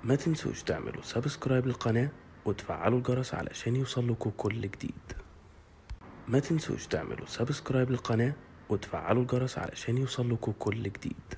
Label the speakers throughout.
Speaker 1: ما تنسوش تعملوا سبسكرايب للقناة وتفعلوا الجرس علشان يوصلكوا كل جديد ما تنسوش تعملوا سبسكرايب للقناة وتفعلوا الجرس علشان يوصلكوا كل جديد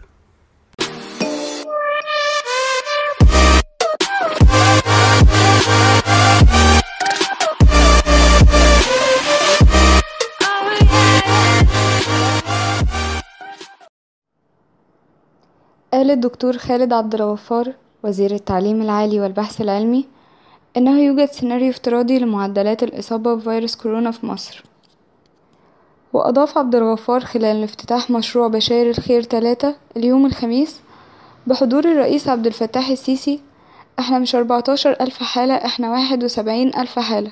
Speaker 2: قال الدكتور خالد عبد الغفار وزير التعليم العالي والبحث العلمي إنه يوجد سيناريو افتراضي لمعدلات الإصابة بفيروس كورونا في مصر وأضاف عبد الغفار خلال افتتاح مشروع بشاير الخير تلاتة اليوم الخميس بحضور الرئيس عبد الفتاح السيسي احنا مش أربعتاشر ألف حالة احنا واحد وسبعين ألف حالة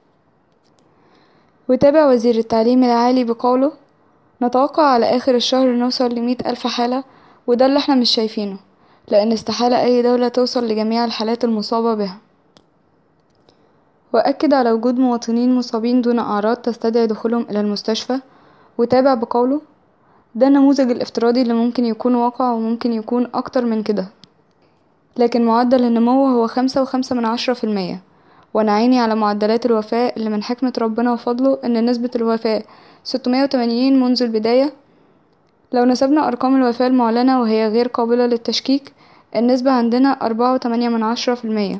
Speaker 2: وتابع وزير التعليم العالي بقوله نتوقع على آخر الشهر نوصل لمية ألف حالة وده اللي احنا مش شايفينه لأن استحالة أي دولة توصل لجميع الحالات المصابة بها وأكد على وجود مواطنين مصابين دون أعراض تستدعي دخولهم إلى المستشفى وتابع بقوله ده النموذج الافتراضي اللي ممكن يكون واقع وممكن يكون أكتر من كده لكن معدل النمو هو خمسة وخمسة من عشرة في المية وأنا عيني على معدلات الوفاة اللي من حكمة ربنا وفضله إن نسبة الوفاة ستمية وتمانين منذ البداية لو نسبنا أرقام الوفاة المعلنة وهي غير قابلة للتشكيك النسبة عندنا أربعة وتمانية من عشرة في المية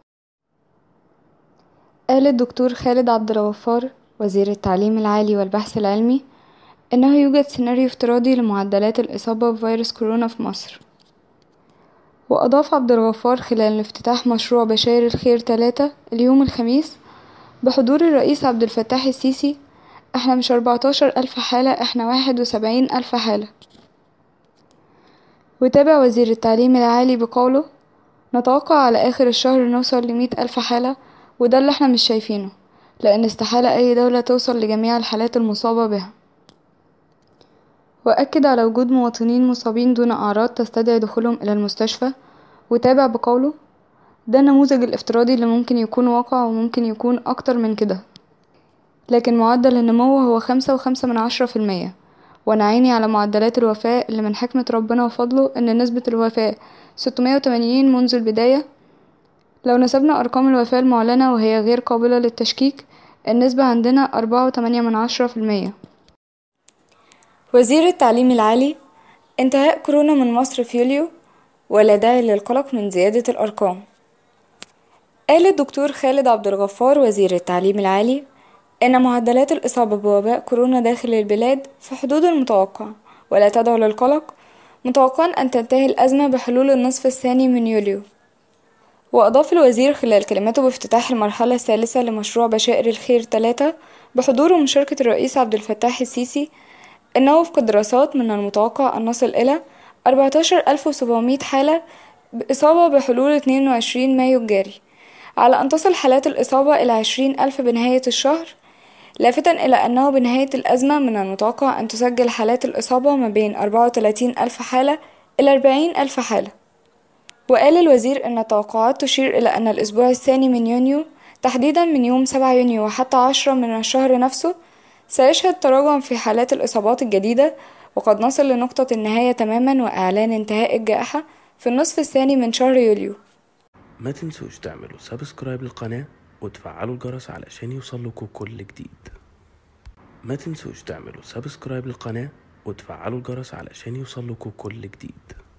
Speaker 2: قال الدكتور خالد عبد الغفار وزير التعليم العالي والبحث العلمي إنه يوجد سيناريو افتراضي لمعدلات الإصابة بفيروس كورونا في مصر وأضاف عبد الغفار خلال افتتاح مشروع بشاير الخير تلاتة اليوم الخميس بحضور الرئيس عبد الفتاح السيسي احنا مش أربعتاشر ألف حالة احنا واحد وسبعين ألف حالة وتابع وزير التعليم العالي بقوله نتوقع على آخر الشهر نوصل لمية ألف حالة وده اللي احنا مش شايفينه لأن استحالة أي دولة توصل لجميع الحالات المصابة بها وأكد على وجود مواطنين مصابين دون أعراض تستدعي دخولهم إلى المستشفى وتابع بقوله ده النموذج الافتراضي اللي ممكن يكون واقع وممكن يكون أكتر من كده لكن معدل النمو هو خمسة وخمسة من عشرة في المية وأنا عيني على معدلات الوفاة اللي من حكمة ربنا وفضله إن نسبة الوفاة ستمية وتمانين منذ البداية لو نسبنا أرقام الوفاة المعلنة وهي غير قابلة للتشكيك النسبة عندنا أربعة وتمانية من عشرة في المية وزير التعليم العالي انتهاء كورونا من مصر في يوليو ولا داعي للقلق من زيادة الأرقام قال الدكتور خالد عبد الغفار وزير التعليم العالي إن معدلات الإصابة بوباء كورونا داخل البلاد في حدود المتوقع ولا تدعو للقلق متوقعا أن تنتهي الأزمة بحلول النصف الثاني من يوليو وأضاف الوزير خلال كلمته بافتتاح المرحلة الثالثة لمشروع بشائر الخير تلاتة بحضور ومشاركة الرئيس عبد الفتاح السيسي إنه وفق الدراسات من المتوقع أن نصل إلى أربعتاشر ألف وسبعمية حالة بإصابة بحلول اتنين وعشرين مايو الجاري على أن تصل حالات الإصابة إلى عشرين ألف بنهاية الشهر لافتا إلى أنه بنهاية الأزمة من المتوقع أن تسجل حالات الإصابة ما بين أربعة وتلاتين ألف حالة إلى أربعين ألف حالة وقال الوزير أن التوقعات تشير إلى أن الأسبوع الثاني من يونيو تحديدا من يوم سبعة يونيو وحتى عشرة من الشهر نفسه سيشهد تراجع في حالات الإصابات الجديدة وقد نصل لنقطة النهاية تماما وإعلان انتهاء الجائحة في النصف الثاني من شهر يوليو
Speaker 1: ما تنسوش تعملوا سبسكرايب للقناة وتفعلوا الجرس علشان يوصلكوا كل جديد ما تنسوش تعملوا سبسكرايب للقناة وتفعلوا الجرس علشان يوصلكوا كل جديد